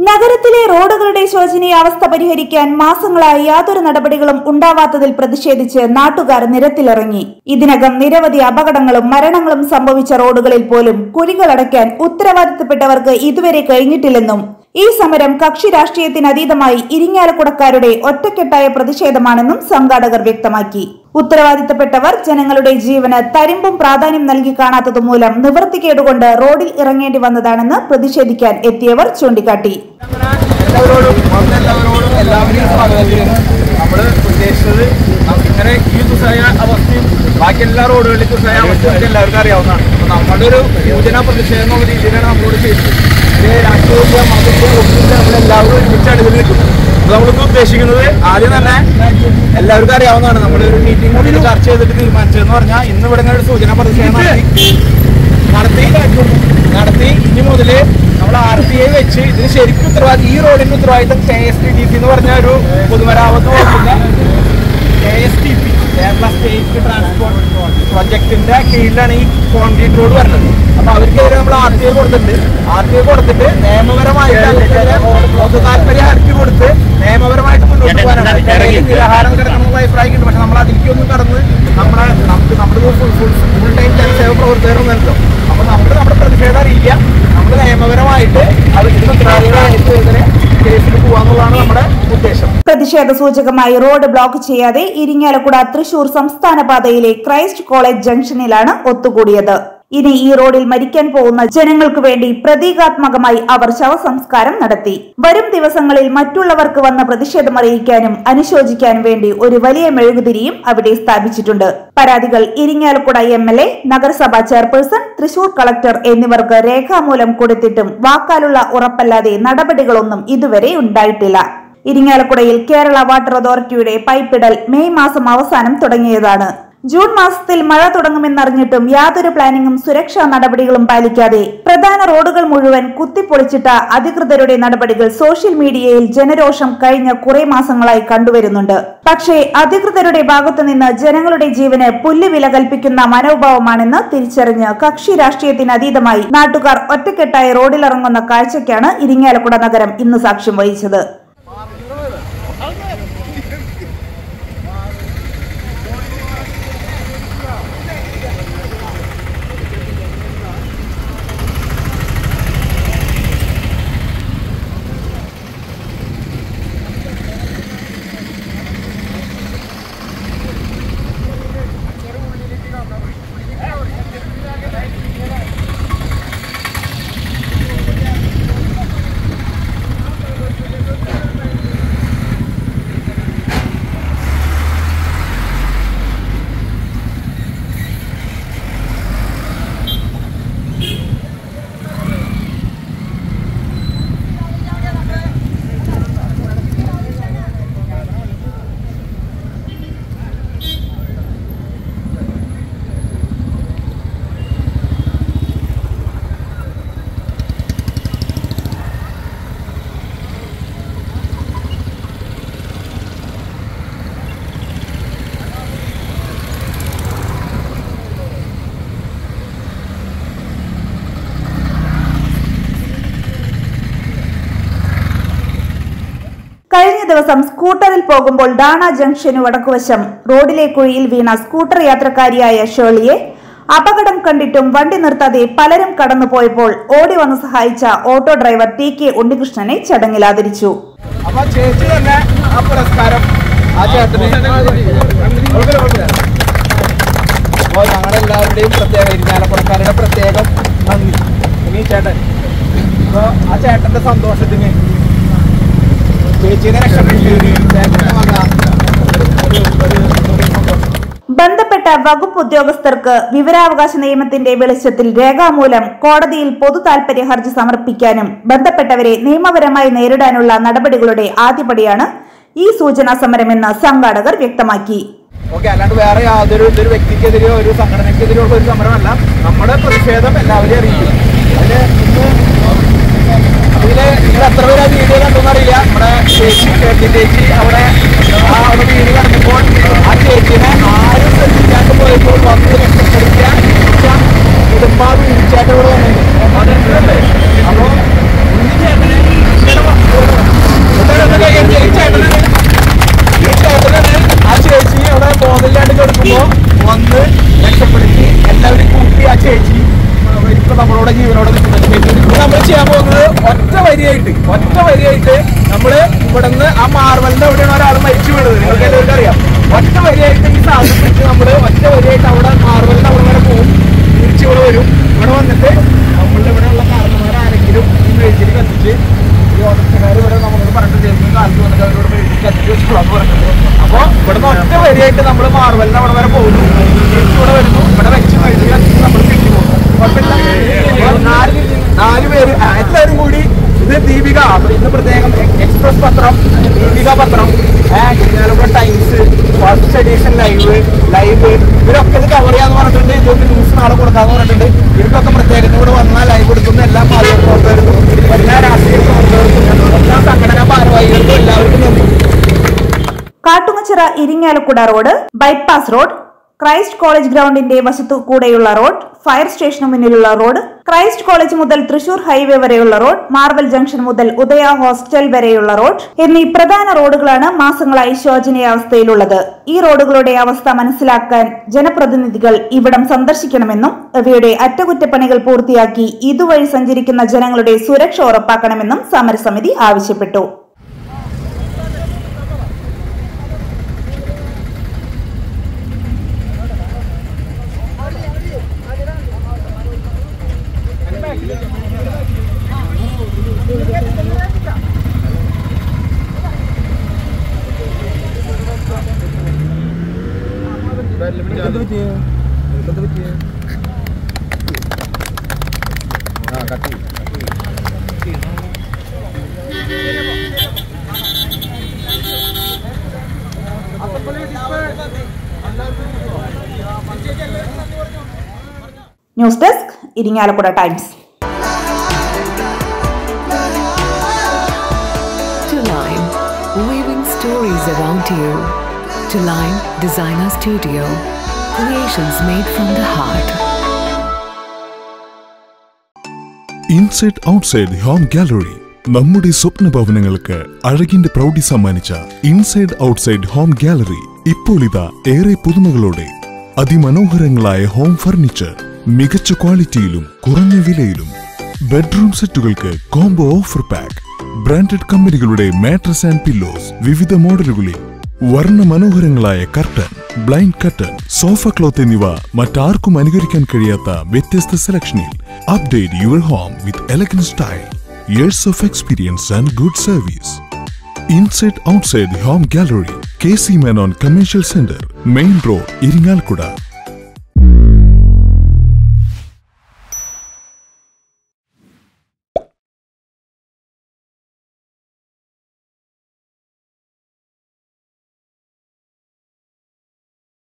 നഗരത്തിലെ റോഡുകളുടെ ശോചനീയാവസ്ഥ പരിഹരിക്കാൻ മാസങ്ങളായി യാതൊരു നടപടികളും ഉണ്ടാവാത്തതിൽ പ്രതിഷേധിച്ച് നാട്ടുകാർ നിരത്തിലിറങ്ങി ഇതിനകം നിരവധി അപകടങ്ങളും മരണങ്ങളും സംഭവിച്ച റോഡുകളിൽ പോലും കുഴികളടയ്ക്കാൻ ഉത്തരവാദിത്തപ്പെട്ടവർക്ക് ഇതുവരെ കഴിഞ്ഞിട്ടില്ലെന്നും ഈ സമരം കക്ഷി രാഷ്ട്രീയത്തിനതീതമായി ഇരിങ്ങാലക്കുടക്കാരുടെ ഒറ്റക്കെട്ടായ പ്രതിഷേധമാണെന്നും സംഘാടകർ വ്യക്തമാക്കി ഉത്തരവാദിത്തപ്പെട്ടവർ ജനങ്ങളുടെ ജീവന് തരിമ്പും പ്രാധാന്യം നൽകി കാണാത്തതുമൂലം നിവൃത്തികേടുകൊണ്ട് റോഡിൽ ഇറങ്ങേണ്ടി വന്നതാണെന്ന് പ്രതിഷേധിക്കാൻ എത്തിയവർ ചൂണ്ടിക്കാട്ടി എല്ലാവരോടും വന്നെല്ലാവരോടും എല്ലാവരെയും സ്വാഗതം ചെയ്യുന്നു നമ്മൾ ഉദ്ദേശിച്ചത് നം- ഇങ്ങനെ ഈ ദുസ്സഹ അവസ്ഥയും ബാക്കി എല്ലാ റോഡുകളിലും ദുസ്സഹ അവസ്ഥ നമുക്ക് എല്ലാവർക്കും അറിയാവുന്നതാണ് അപ്പോൾ നമ്മുടെ ഒരു യുവജന പ്രതിഷേധം എന്നുള്ള രീതിയിലാണ് നമ്മളോട് ചെയ്തത് ഇത് രാഷ്ട്രീയ മതത്തെ ഒപ്പിച്ച് നമ്മളെല്ലാവരും ഒരുമിച്ചാണ് ഇതിൽ നിൽക്കുന്നത് അപ്പോൾ നമ്മളിന്ന് ഉദ്ദേശിക്കുന്നത് ആദ്യം തന്നെ എല്ലാവർക്കും അറിയാവുന്നതാണ് നമ്മളൊരു മീറ്റിംഗ് കൂടി ചർച്ച ചെയ്തിട്ട് തീരുമാനിച്ചതെന്ന് പറഞ്ഞാൽ ഇന്ന് ഇവിടെ ഇങ്ങനെ ഒരു സൂചന പ്രതിഷേധം നടത്തി നടത്തി നടത്തി ഇനി മുതല് നമ്മൾ ആർ ടി ഐ വെച്ച് ഇതിന് ശരിക്കും ഉത്തരവാദിത്തം ഈ റോഡിന്റെ ഉത്തരവാദിത്തം K S T D P എന്ന് പറഞ്ഞ ഒരു പൊതുമരാമത്ത് വകുപ്പിന്റെ K S T P Kerala state transport പ്രൊജക്ടിന്റെ കീഴിലാണ് ഈ കോൺക്രീറ്റ് റോഡ് വരുന്നത് അപ്പൊ അവർക്കെതിരെ നമ്മൾ ആർ ടി ഐ കൊടുത്തിട്ടുണ്ട് ആർ ടി ഐ കൊടുത്തിട്ട് നിയമപരമായിട്ട് അവർക്കെതിരെ പൊതു താല്പര്യം ഹർജി കൊടുത്ത് നിയമപരമായിട്ട് മുന്നോട്ട് പോകാനാണ് ഇടയിൽ നിരാഹാരം കിടക്കണമെന്നുള്ള അഭിപ്രായമുണ്ട് പക്ഷെ നമ്മൾ അതിലേക്കൊന്നും കടന്ന് നമ്മളെ നമുക്ക് നമ്മുടെ full full full time Janaseva പ്രവർത്തകരുണ്ടല്ലോ അപ്പൊ നമ്മൾ നമ്മുടെ പ്രതിഷേധം അറിയിക്കുക നമ്മൾ നിയമപരമായിട്ട് അത് ഇതിന് ഉത്തരവാദികളായതിനെതിരെ കേസിൽ പോവാന്നുള്ളതാണ് നമ്മുടെ ഉദ്ദേശം പ്രതിഷേധ സൂചകമായി റോഡ് ബ്ലോക്ക് ചെയ്യാതെ ഇരിങ്ങാലക്കുട തൃശൂർ സംസ്ഥാന പാതയിലെ ക്രൈസ്റ്റ് കോളേജ് ജംഗ്ഷനിലാണ് ഒത്തുകൂടിയത് ഇനി ഈ റോഡിൽ മരിക്കാൻ പോകുന്ന ജനങ്ങൾക്ക് വേണ്ടി പ്രതീകാത്മകമായി അവർ ശവസംസ്കാരം നടത്തി വരും ദിവസങ്ങളിൽ മറ്റുള്ളവർക്ക് വന്ന പ്രതിഷേധം അറിയിക്കാനും അനുശോചിക്കാനും വേണ്ടി ഒരു വലിയ മെഴുകുതിരിയും അവിടെ സ്ഥാപിച്ചിട്ടുണ്ട് പരാതികൾ ഇരിങ്ങാലക്കുട എം എൽ എ നഗരസഭാ ചെയർപേഴ്സൺ തൃശൂർ കളക്ടർ എന്നിവർക്ക് രേഖാമൂലം കൊടുത്തിട്ടും വാക്കാലുള്ള ഉറപ്പല്ലാതെ നടപടികളൊന്നും ഇതുവരെ ഉണ്ടായിട്ടില്ല ഇരിങ്ങാലക്കുടയിൽ കേരള വാട്ടർ അതോറിറ്റിയുടെ പൈപ്പിടൽ മെയ് മാസം അവസാനം തുടങ്ങിയതാണ് ജൂൺ മാസത്തിൽ മഴ തുടങ്ങുമെന്നറിഞ്ഞിട്ടും യാതൊരു പ്ലാനിങ്ങും സുരക്ഷാ നടപടികളും പാലിക്കാതെ പ്രധാന റോഡുകൾ മുഴുവൻ കുത്തിപ്പൊളിച്ചിട്ട അധികൃതരുടെ നടപടികൾ സോഷ്യൽ മീഡിയയിൽ ജനരോഷം കഴിഞ്ഞ കുറെ മാസങ്ങളായി കണ്ടുവരുന്നുണ്ട് പക്ഷേ അധികൃതരുടെ ഭാഗത്തുനിന്ന് ജനങ്ങളുടെ ജീവന് പുല്ലുവില കൽപ്പിക്കുന്ന മനോഭാവമാണെന്ന് തിരിച്ചറിഞ്ഞ് കക്ഷി രാഷ്ട്രീയത്തിന് അതീതമായി നാട്ടുകാർ ഒറ്റക്കെട്ടായി റോഡിലിറങ്ങുന്ന കാഴ്ചയ്ക്കാണ് ഇരിങ്ങാലക്കുട നഗരം ഇന്ന് സാക്ഷ്യം വഹിച്ചത് കഴിഞ്ഞ ദിവസം സ്കൂട്ടറിൽ പോകുമ്പോൾ ഡാണ ജംഗ്ഷനു വടക്കുവശം റോഡിലെ കുഴിയിൽ വീണ സ്കൂട്ടർ യാത്രക്കാരിയായ ഷേളിയെ അപകടം കണ്ടിട്ടും വണ്ടി നിർത്താതെ പലരും കടന്നുപോയപ്പോൾ ഓടി വന്ന് സഹായിച്ച ഓട്ടോ ഡ്രൈവർ ടി കെ ഉണ്ണികൃഷ്ണനെ ചടങ്ങിൽ ആദരിച്ചു അപ്പൊ ചേച്ചി തന്നെ ആ പുരസ്കാരം ആ ചേട്ടന് അപ്പോൾ ഞങ്ങളെല്ലാവരുടെയും പ്രത്യേക ഇരിഞ്ഞാലക്കുടക്കാരുടെ പ്രത്യേകം നന്ദി ഇനി ചേട്ടൻ അപ്പോൾ ആ ചേട്ടന്റെ സന്തോഷത്തിന് ചേച്ചീനെ രക്ഷപ്പെടുത്തി ചേട്ടനെ വന്ന ഒരു ഒരു ഒരു സന്തോഷം ബന്ധപ്പെട്ട വകുപ്പ് ഉദ്യോഗസ്ഥർക്ക് വിവരാവകാശ നിയമത്തിന്റെ വെളിച്ചത്തിൽ രേഖാമൂലം കോടതിയിൽ പൊതു താൽപര്യ ഹർജി സമർപ്പിക്കാനും ബന്ധപ്പെട്ടവരെ നിയമപരമായി നേരിടാനുള്ള നടപടികളുടെ ആദ്യപടിയാണ് ഈ സൂചനാ സമരമെന്ന് സംഘാടകർ വ്യക്തമാക്കി ഓക്കെ അല്ലാണ്ട് വേറെ യാതൊരു ഇതൊരു വ്യക്തിക്കെതിരെയോ ഒരു സംഘടനയ്ക്കെതിരെയോ ഉള്ള ഒരു സമരമല്ല നമ്മുടെ പ്രതിഷേധം എല്ലാവരെയും അറിയിക്കും അതില് ഇന്ന് ഇതില് നിങ്ങൾ എത്ര പേര് ആ വീഡിയോ കണ്ടെന്ന് അറിയില്ല നമ്മുടെ ചേച്ചി ചേച്ചി ചേച്ചി അവിടെ ആ അവിടെ വീട് കണ്ടപ്പോൾ ആ ചേച്ചിനെ ആരും ശ്രദ്ധിക്കാണ്ട് പോയപ്പോൾ വന്ന് രക്ഷപ്പെടുത്തിയ കുടുംബാ വീഴ്ചയായിട്ട് ഇവിടെ വന്നിട്ടുണ്ട് അപ്പോൾ ഉണ്ണി ചേട്ടനെ വരിയായിട്ട് ഒറ്റ വരിയായിട്ട് നമ്മള് ഇവിടുന്ന് ആ മാർബലിന്റെ അവിടെയാണ് ഒരാൾ മരിച്ചു വീണത് നിങ്ങൾക്ക് എല്ലാവർക്കും അറിയാം ഒറ്റ വരിയായിട്ട് ഈ സാധനം വെച്ച് നമ്മള് ഒറ്റ വരിയായിട്ട് അവിടെ മാർബലിന്റെ അവിടെ വരെ പോകും തിരിച്ചു ഇവിടെ വരും ഇവിടെ വന്നിട്ട് നമ്മളുടെ ഇവിടെ ഉള്ള കാരണന്മാർ ആരെങ്കിലും ഈ മെഴുതിരി കത്തിച്ച് ഈ ഓട്ടക്കാർ ഇവിടെ നമ്മളോട് പറഞ്ഞിട്ട് ദിവസം കാലത്ത് വന്നിട്ട് അവരോട് മെഴുതിരി കത്തിച്ച് വെച്ചോളാം പറഞ്ഞിട്ട് അപ്പൊ ഇവിടുന്ന് ഒറ്റ വരിയായിട്ട് നമ്മൾ മാർബലിന്റെ അവിടെ വരെ പോകുന്നു തിരിച്ചു ഇവിടെ വരുന്നു ഇവിടെ വെച്ച് മെഴുതിരി കത്തിച്ച് നമ്മൾ തിരിച്ചു പോകുന്നു കുഴപ്പമില്ല നാല് നാല് പേര് ആ, എല്ലാവരും കൂടി ഇത് ദീപിക അപ്പൊ ഇന്ന് പ്രത്യേകം എക്സ്പ്രസ് പത്രം ദീപിക പത്രം Kunjalappuzha times first edition live live ഇവരൊക്കെ ഇത് കവർ ചെയ്യാന്ന് പറഞ്ഞിട്ടുണ്ട് ഇതൊക്കെ ന്യൂസ് നാളെ കൊടുക്കാന്ന് പറഞ്ഞിട്ടുണ്ട് ഇവർക്കൊക്കെ പ്രത്യേകത ഇവിടെ വന്നാൽ ലൈവ് കൊടുക്കുന്ന എല്ലാ മാധ്യമ പ്രവർത്തകർക്കും എല്ലാ രാഷ്ട്രീയ പ്രവർത്തകർക്കും എല്ലാ സംഘടനാ ഭാരവാഹികൾക്കും എല്ലാവർക്കും നന്ദി Kattungachira Irinjalakuda road bypass road Christ college ഗ്രൗണ്ടിന്റെ വശത്തു കൂടെയുള്ള റോഡ് ഫയർ സ്റ്റേഷന് മുന്നിലുള്ള റോഡ് ക്രൈസ്റ്റ് കോളേജ് മുതൽ തൃശൂർ ഹൈവേ വരെയുള്ള റോഡ് മാർബൽ ജംഗ്ഷൻ മുതൽ ഉദയ ഹോസ്റ്റൽ വരെയുള്ള റോഡ് എന്നീ പ്രധാന റോഡുകളാണ് മാസങ്ങളായി ശോചനീയാവസ്ഥയിലുള്ളത് ഈ റോഡുകളുടെ അവസ്ഥ മനസ്സിലാക്കാൻ ജനപ്രതിനിധികൾ ഇവിടം സന്ദർശിക്കണമെന്നും അവയുടെ അറ്റകുറ്റപ്പണികൾ പൂർത്തിയാക്കി ഇതുവഴി സഞ്ചരിക്കുന്ന ജനങ്ങളുടെ സുരക്ഷ ഉറപ്പാക്കണമെന്നും സമരസമിതി ആവശ്യപ്പെട്ടു news desk Irinjalakuda times To Line, weaving stories around you. To Line Designer Studio, creations made from the heart. Inside outside home gallery നമ്മുടെ സ്വപ്ന ഭവനങ്ങൾക്ക് അഴകിന്റെ പ്രൗഢി സമ്മാനിച്ച ഇൻസൈഡ് ഔട്ട്സൈഡ് ഹോം ഗാലറി ഇപ്പോൾ ഇതാ ഏറെ പുതുമകളോടെ അതിമനോഹരങ്ങളായ ഹോം ഫർണിച്ചർ മികച്ച ക്വാളിറ്റിയിലും കുറഞ്ഞ വിലയിലും ബെഡ്റൂം സെറ്റുകൾക്ക് കോംബോ ഓഫർ പാക്ക് ബ്രാൻഡഡ് കമ്പനികളുടെ മാട്രസ് ആൻഡ് പില്ലോസ് വിവിധ മോഡലുകളിൽ വർണ്ണ മനോഹരങ്ങളായ curtain blind curtain sofa cloth എന്നിവ മറ്റാർക്കും അനുകരിക്കാൻ കഴിയാത്ത വ്യത്യസ്ത സെലക്ഷനിൽ update your home with elegant style years of experience and good service inside outside home gallery K C Menon commercial centre main road Irinjalakuda